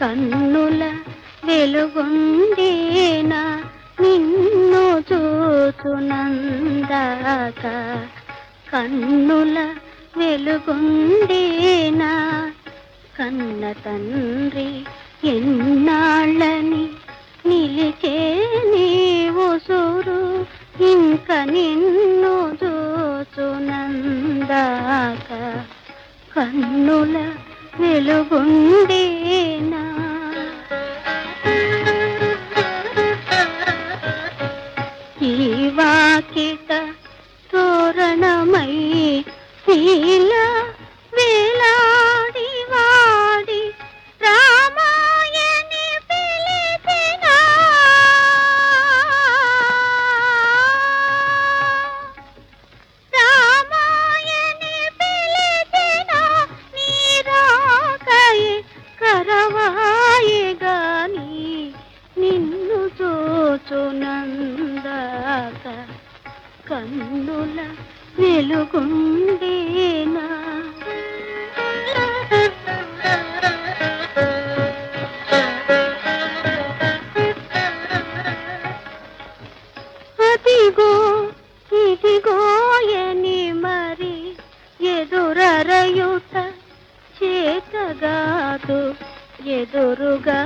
కన్నుల వెలుగుండేనా నిన్ను చూచునందాక కన్నుల వెలుగుండేనా కన్న తండ్రి ఎన్నాళ్ళని నిలిచే నీవు సూరు ఇంక నిన్ను చూచునందాక కన్నుల వెలుగుండేనా ఈ వాకిట తోరణమై శీల వేలాడి వాడి రామాయణి పిలిచిన రామాయణి పిలిచిన నీరాకై కరవాయి గాని నిన్ను చూచునందాక కన్నుల వెలుగుండేనా అదిగో ఇదిగో ఎని మరి ఎదురరయుట చేతగాదు ఎదురుగా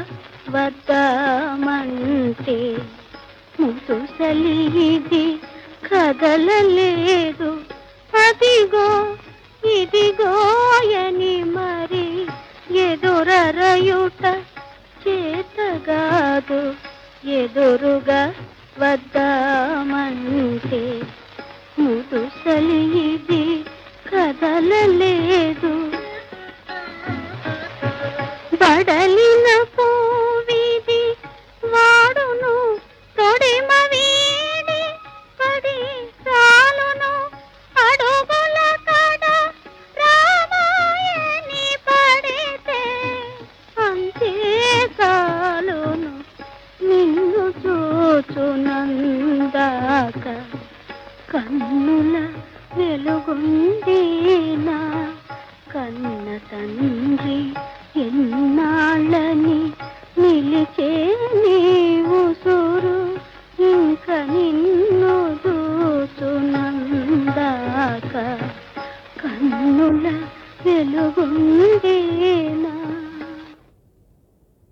వద్దామంటే ముదుసలి ఇది కదలలేదు అదిగో ఇదిగో అని మరి ఎదురరయుట చేతగాదు ఎదురుగా వద్దామంటే ముదుసలి ఇది కదలలేదు బడలిన పూవిది వాడును తొడిమ వీడి పడి చాలును అడుగుల కడ రామాయణి పడితే అంతే చాలును నిన్ను చూచునందాక కన్నుల వెలుగుంది